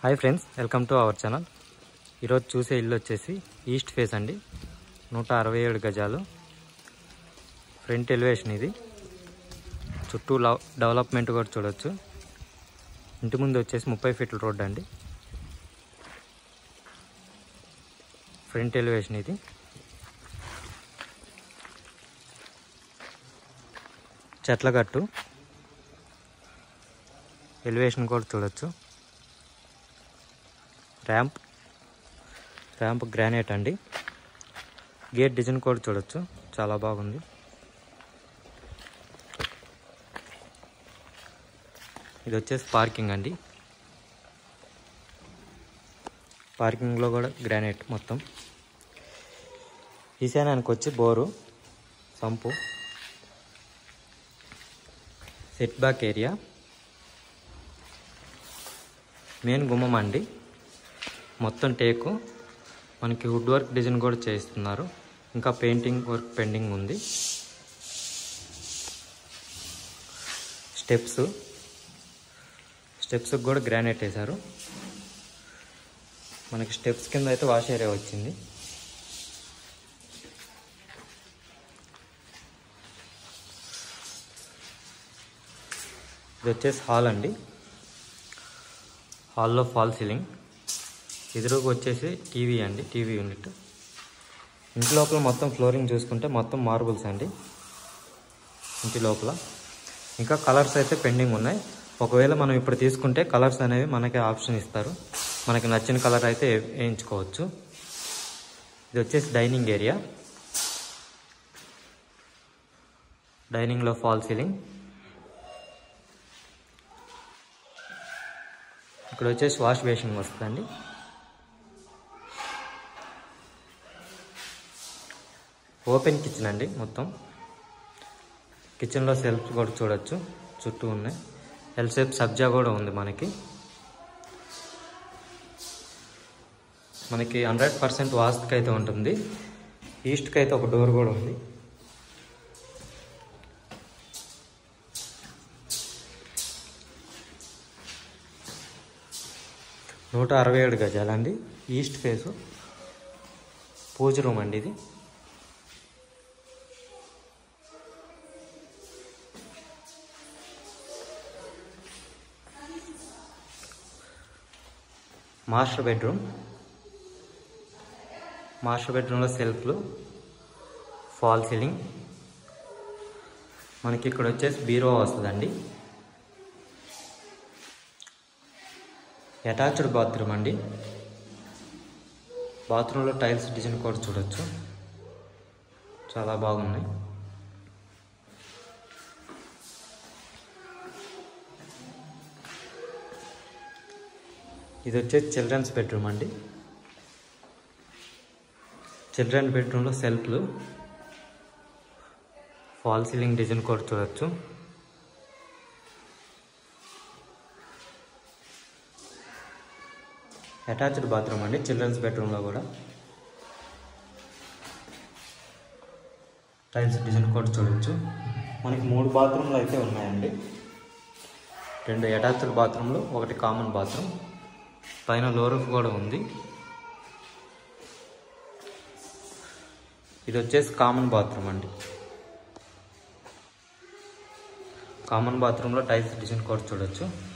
hi friends welcome to our channel ఈరోజు చూసే ఇల్లు వచ్చేసి ఈస్ట్ ఫేస్ అండి నూట అరవై ఏడు గజాలు ఫ్రంట్ ఎలివేషన్ ఇది చుట్టూ లవ్ డెవలప్మెంట్ కూడా చూడొచ్చు ఇంటి ముందు వచ్చేసి ముప్పై ఫీట్ల రోడ్ అండి ఫ్రంట్ ఎలివేషన్ ఇది చెట్ల గట్టు ఎలివేషన్ కూడా చూడొచ్చు ర్యాంప్ ర్యాంప్ గ్రానైట్ అండి గేట్ డిజైన్ కూడా చూడొచ్చు చాలా బాగుంది ఇది వచ్చేసి పార్కింగ్ అండి పార్కింగ్లో కూడా గ్రానైట్ మొత్తం ఈశాన్యానికి వచ్చి bore sump set back area main గుమ్మం అండి మొత్తం టేకు మనకి వుడ్ వర్క్ డిజైన్ కూడా చేస్తున్నారు ఇంకా పెయింటింగ్ వర్క్ పెండింగ్ ఉంది స్టెప్స్ స్టెప్స్కి కూడా గ్రానైట్ వేశారు మనకి స్టెప్స్ కింద అయితే వాష్ ఏరియా వచ్చింది ఇది వచ్చేసి హాల్ అండి హాల్లో ఫాల్ సీలింగ్ ఎదురుగా వచ్చేసి టీవీ అండి టీవీ యూనిట్ ఇంటి లోపల మొత్తం ఫ్లోరింగ్ చూసుకుంటే మొత్తం మార్బుల్స్ అండి ఇంటి లోపల ఇంకా కలర్స్ అయితే పెండింగ్ ఉన్నాయి ఒకవేళ మనం ఇప్పుడు తీసుకుంటే కలర్స్ అనేవి మనకి ఆప్షన్ ఇస్తారు మనకి నచ్చిన కలర్ అయితే వేయించుకోవచ్చు ఇది వచ్చేసి డైనింగ్ ఏరియా డైనింగ్లో ఫాల్ సీలింగ్ ఇక్కడ వచ్చేసి వాష్ బేసిన్ వస్తుందండి ఓపెన్ కిచెన్ అండి మొత్తం కిచెన్లో సెల్ఫ్ కూడా చూడొచ్చు చుట్టూ ఉన్నాయి ఎల్ షేప్ సబ్జా కూడా ఉంది మనకి మనకి హండ్రెడ్ పర్సెంట్ వాస్తుకి అయితే ఉంటుంది ఈస్ట్కి అయితే ఒక డోర్ కూడా ఉంది నూట అరవై ఏడు గజాలండి ఈస్ట్ ఫేసు పూజ రూమ్ అండి ఇది మాస్టర్ బెడ్రూమ్ మాస్టర్ బెడ్రూమ్లో సెల్ఫ్లు ఫాల్ సీలింగ్ మనకి ఇక్కడ వచ్చేసి బీరో వస్తుందండి అటాచ్డ్ బాత్రూమ్ అండి బాత్రూంలో టైల్స్ డిజైన్ కూడా చూడొచ్చు చాలా బాగున్నాయి ఇది వచ్చేసి చిల్డ్రన్స్ బెడ్రూమ్ అండి చిల్డ్రన్ బెడ్రూమ్లో సెల్ఫ్లు ఫాల్ సీలింగ్ డిజైన్ కూడా చూడొచ్చు అటాచ్డ్ బాత్రూమ్ అండి చిల్డ్రన్స్ బెడ్రూమ్లో కూడా టైల్స్ డిజైన్ కూడా చూడొచ్చు మనకి మూడు బాత్రూమ్లు అయితే ఉన్నాయండి రెండు అటాచ్డ్ బాత్రూమ్లు ఒకటి కామన్ బాత్రూమ్ పైన లో రూఫ్ కూడా ఉంది ఇది వచ్చేసి కామన్ బాత్రూమ్ అండి కామన్ బాత్రూంలో టైల్స్ డిజైన్ కూడా చూడొచ్చు